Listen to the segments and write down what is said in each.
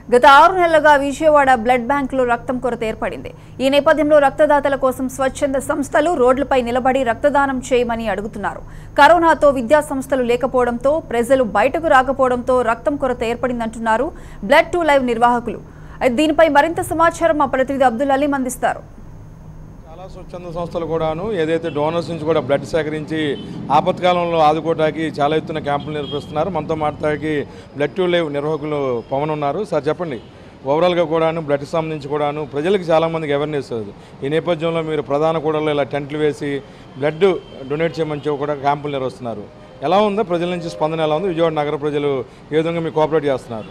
గత ఆరు నెలలుగా విజయవాడ బ్లడ్ బ్యాంకులో రక్తం కొరత ఏర్పడింది ఈ నేపథ్యంలో రక్తదాతల కోసం స్వచ్ఛంద సంస్థలు రోడ్లపై నిలబడి రక్తదానం చేయమని అడుగుతున్నారు కరోనాతో విద్యా సంస్థలు లేకపోవడంతో ప్రజలు బయటకు రాకపోవడంతో రక్తం కొరత ఏర్పడిందంటున్నారు బ్లడ్ టు లైవ్ నిర్వాహకులు దీనిపై మరింత సమాచారం మా ప్రతినిధి అబ్దుల్ అలీం అందిస్తారు చాలా స్వచ్ఛంద సంస్థలు కూడాను ఏదైతే డోనర్స్ నుంచి కూడా బ్లడ్ సేకరించి ఆపత్కాలంలో ఆదుకోవడానికి చాలా ఎత్తున క్యాంపులు నిర్వహిస్తున్నారు మనతో మాట్లాడడానికి బ్లడ్ టు లైవ్ నిర్వాహకులు పవన్ ఉన్నారు సార్ చెప్పండి ఓవరాల్గా కూడాను బ్లడ్ సంబంధించి కూడాను ప్రజలకు చాలామందికి అవేర్నెస్ లేదు ఈ నేపథ్యంలో మీరు ప్రధాన కూడలో ఇలా టెంట్లు వేసి బ్లడ్ డొనేట్ చేయమని చెప్పి కూడా క్యాంపులు నిర్వహిస్తున్నారు ఎలా ఉందో ప్రజల నుంచి స్పందన ఎలా ఉంది విజయవాడ నగర ప్రజలు ఏ విధంగా మీకు కోఆపరేట్ చేస్తున్నారు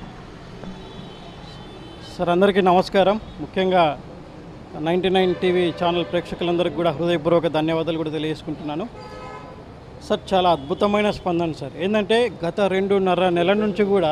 సార్ అందరికీ నమస్కారం ముఖ్యంగా నైంటీ నైన్ టీవీ ఛానల్ ప్రేక్షకులందరికీ కూడా హృదయపూర్వక ధన్యవాదాలు కూడా తెలియజేసుకుంటున్నాను సార్ చాలా అద్భుతమైన స్పందన సార్ ఏంటంటే గత రెండున్నర నెల నుంచి కూడా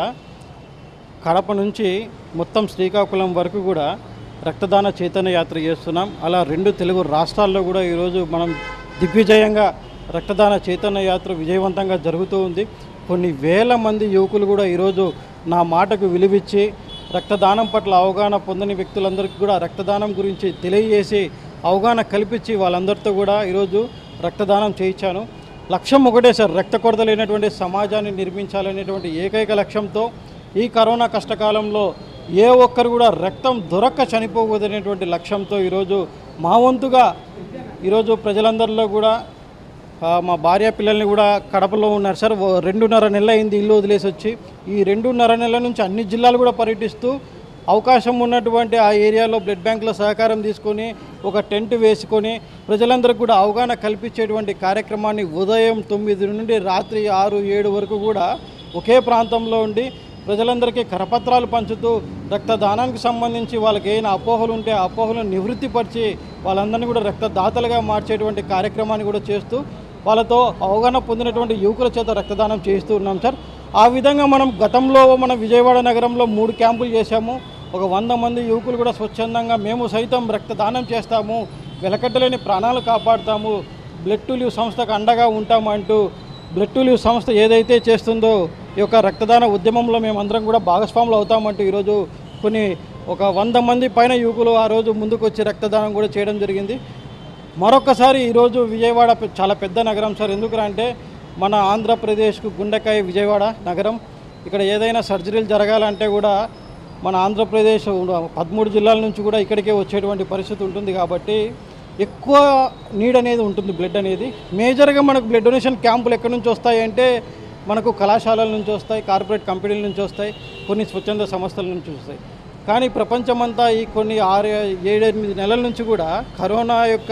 కడప నుంచి మొత్తం శ్రీకాకుళం వరకు కూడా రక్తదాన చైతన్య యాత్ర చేస్తున్నాం అలా రెండు తెలుగు రాష్ట్రాల్లో కూడా ఈరోజు మనం దిగ్విజయంగా రక్తదాన చైతన్య యాత్ర విజయవంతంగా జరుగుతూ ఉంది కొన్ని వేల మంది యువకులు కూడా ఈరోజు నా మాటకు విలువిచ్చి రక్తదానం పట్ల అవగాహన పొందని వ్యక్తులందరికీ కూడా రక్తదానం గురించి తెలియజేసి అవగాహన కల్పించి వాళ్ళందరితో కూడా ఈరోజు రక్తదానం చేయించాను లక్ష్యం ఒకటే సార్ రక్త కొరత లేనటువంటి సమాజాన్ని నిర్మించాలనేటువంటి ఏకైక లక్ష్యంతో ఈ కరోనా కష్టకాలంలో ఏ ఒక్కరు కూడా రక్తం దొరక్క చనిపోకూడదనేటువంటి లక్ష్యంతో ఈరోజు మా వంతుగా ఈరోజు ప్రజలందరిలో కూడా ఆ, మా భార్య పిల్లల్ని కూడా కడపలో ఉన్నారు సార్ ఓ రెండున్నర నెలలు అయింది ఇల్లు వదిలేసి వచ్చి ఈ రెండున్నర నెలల నుంచి అన్ని జిల్లాలు కూడా పర్యటిస్తూ అవకాశం ఉన్నటువంటి ఆ ఏరియాలో బ్లడ్ బ్యాంకుల సహకారం తీసుకొని ఒక టెంట్ వేసుకొని ప్రజలందరికీ కూడా అవగాహన కల్పించేటువంటి కార్యక్రమాన్ని ఉదయం తొమ్మిది నుండి రాత్రి ఆరు ఏడు వరకు కూడా ఒకే ప్రాంతంలో ఉండి ప్రజలందరికీ కరపత్రాలు పంచుతూ రక్తదానానికి సంబంధించి వాళ్ళకి ఏమైనా అపోహలు ఉంటే ఆ అపోహలను నివృత్తిపరిచి వాళ్ళందరినీ కూడా రక్తదాతలుగా మార్చేటువంటి కార్యక్రమాన్ని కూడా చేస్తూ వాళ్ళతో అవగాహన పొందినటువంటి యువకుల చేత రక్తదానం చేస్తూ ఉన్నాం సార్ ఆ విధంగా మనం గతంలో మన విజయవాడ నగరంలో మూడు క్యాంపులు చేశాము ఒక వంద మంది యువకులు కూడా స్వచ్ఛందంగా మేము సైతం రక్తదానం చేస్తాము వెలకట్టలేని ప్రాణాలు కాపాడుతాము బ్లడ్ టు లివ్ సంస్థకు అండగా ఉంటాము అంటూ బ్లడ్ టు లివ్ సంస్థ ఏదైతే చేస్తుందో ఈ యొక్క రక్తదాన ఉద్యమంలో మేమందరం కూడా భాగస్వాములు అవుతామంటూ ఈరోజు కొన్ని ఒక వంద మంది పైన యువకులు ఆ రోజు ముందుకు వచ్చి రక్తదానం కూడా చేయడం జరిగింది మరొకసారి ఈరోజు విజయవాడ పె- చాలా పెద్ద నగరం సార్ ఎందుకంటే మన ఆంధ్రప్రదేశ్కు గుండెకాయ విజయవాడ నగరం ఇక్కడ ఏదైనా సర్జరీలు జరగాలంటే కూడా మన ఆంధ్రప్రదేశ్ ఉన్న పదమూడు జిల్లాల నుంచి కూడా ఇక్కడికే వచ్చేటువంటి పరిస్థితి ఉంటుంది కాబట్టి ఎక్కువ నీడ్ అనేది ఉంటుంది బ్లడ్ అనేది మేజర్గా మనకు బ్లడ్ డొనేషన్ క్యాంపులు ఎక్కడి నుంచి వస్తాయి అంటే మనకు కళాశాలల నుంచి వస్తాయి కార్పొరేట్ కంపెనీల నుంచి వస్తాయి కొన్ని స్వచ్ఛంద సంస్థల నుంచి వస్తాయి కానీ ప్రపంచమంతా ఈ కొన్ని ఆరు ఏడెనిమిది నెలల నుంచి కూడా కరోనా యొక్క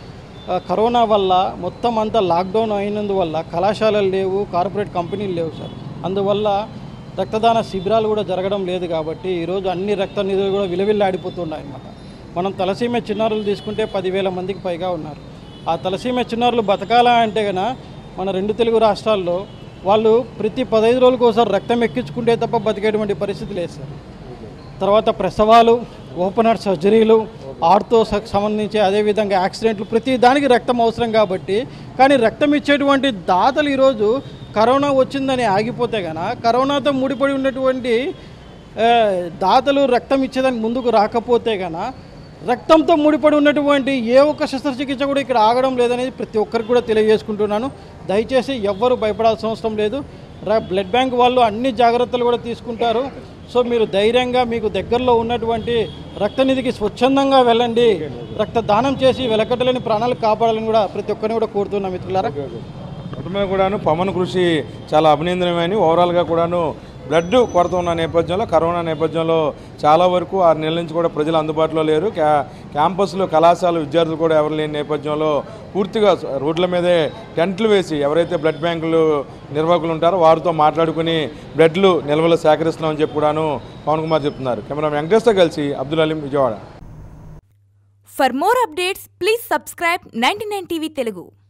ఆ, కరోనా వల్ల మొత్తం అంతా లాక్డౌన్ అయినందువల్ల కళాశాలలు లేవు కార్పొరేట్ కంపెనీలు లేవు సార్ అందువల్ల రక్తదాన శిబిరాలు కూడా జరగడం లేదు కాబట్టి ఈరోజు అన్ని రక్త నిధులు కూడా విలువిల్లాడిపోతున్నాయి అన్నమాట మనం తలసీమ చిన్నారులు తీసుకుంటే పదివేల మందికి పైగా ఉన్నారు ఆ తలసీమ చిన్నారులు బతకాలా అంటే గన మన రెండు తెలుగు రాష్ట్రాల్లో వాళ్ళు ప్రతి పదహైదు రోజులకు ఒకసారి రక్తం ఎక్కించుకుంటే తప్ప బతికేటువంటి పరిస్థితి లేదు సార్ తర్వాత ప్రసవాలు ఓపెనర్ సర్జరీలు ఆర్తో స- సంబంధించి అదేవిధంగా యాక్సిడెంట్లు ప్రతి దానికి రక్తం అవసరం కాబట్టి కానీ రక్తం ఇచ్చేటువంటి దాతలు ఈరోజు కరోనా వచ్చిందని ఆగిపోతే గన కరోనాతో ముడిపడి ఉన్నటువంటి ఆ, దాతలు రక్తం ఇచ్చేదానికి ముందుకు రాకపోతే గన రక్తంతో ముడిపడి ఉన్నటువంటి ఏ ఒక్క శస్త్రచికిత్స కూడా ఇక్కడ ఆగడం లేదనేది ప్రతి ఒక్కరికి కూడా తెలియజేసుకుంటున్నాను దయచేసి ఎవ్వరూ భయపడాల్సిన అవసరం లేదు రా బ్లడ్ బ్యాంక్ వాళ్ళు అన్ని జాగ్రత్తలు కూడా తీసుకుంటారు సో మీరు ధైర్యంగా మీకు దగ్గరలో ఉన్నటువంటి రక్తనిధికి స్వచ్ఛందంగా వెళ్ళండి రక్తదానం చేసి వెలకట్టలేని ప్రాణాలు కాపాడాలని కూడా ప్రతి ఒక్కరిని కూడా కోరుతున్నాం మిత్రులారా మొత్తమే కూడాను పవన్ కృషి చాలా అభినందనమని ఓవరాల్గా కూడాను బ్లడ్ కొరత ఉన్న నేపథ్యంలో కరోనా నేపథ్యంలో చాలా వరకు ఆరు నెలల నుంచి కూడా ప్రజలు అందుబాటులో లేరు క్యా క్యాంపస్లు కళాశాల విద్యార్థులు కూడా ఎవరు లేని నేపథ్యంలో పూర్తిగా రోడ్ల మీదే టెంట్లు వేసి ఎవరైతే బ్లడ్ బ్యాంకులు నిర్వాహకులు ఉంటారో వారితో మాట్లాడుకుని బ్లడ్లు నిల్వలు సేకరిస్తున్నామని చెప్పి కూడాను పవన్ కుమార్ చెప్తున్నారు కెమెరా వెంకటేష్తో కలిసి Abdul Aleem Vijayawada For more updates, please subscribe 99 TV Telugu.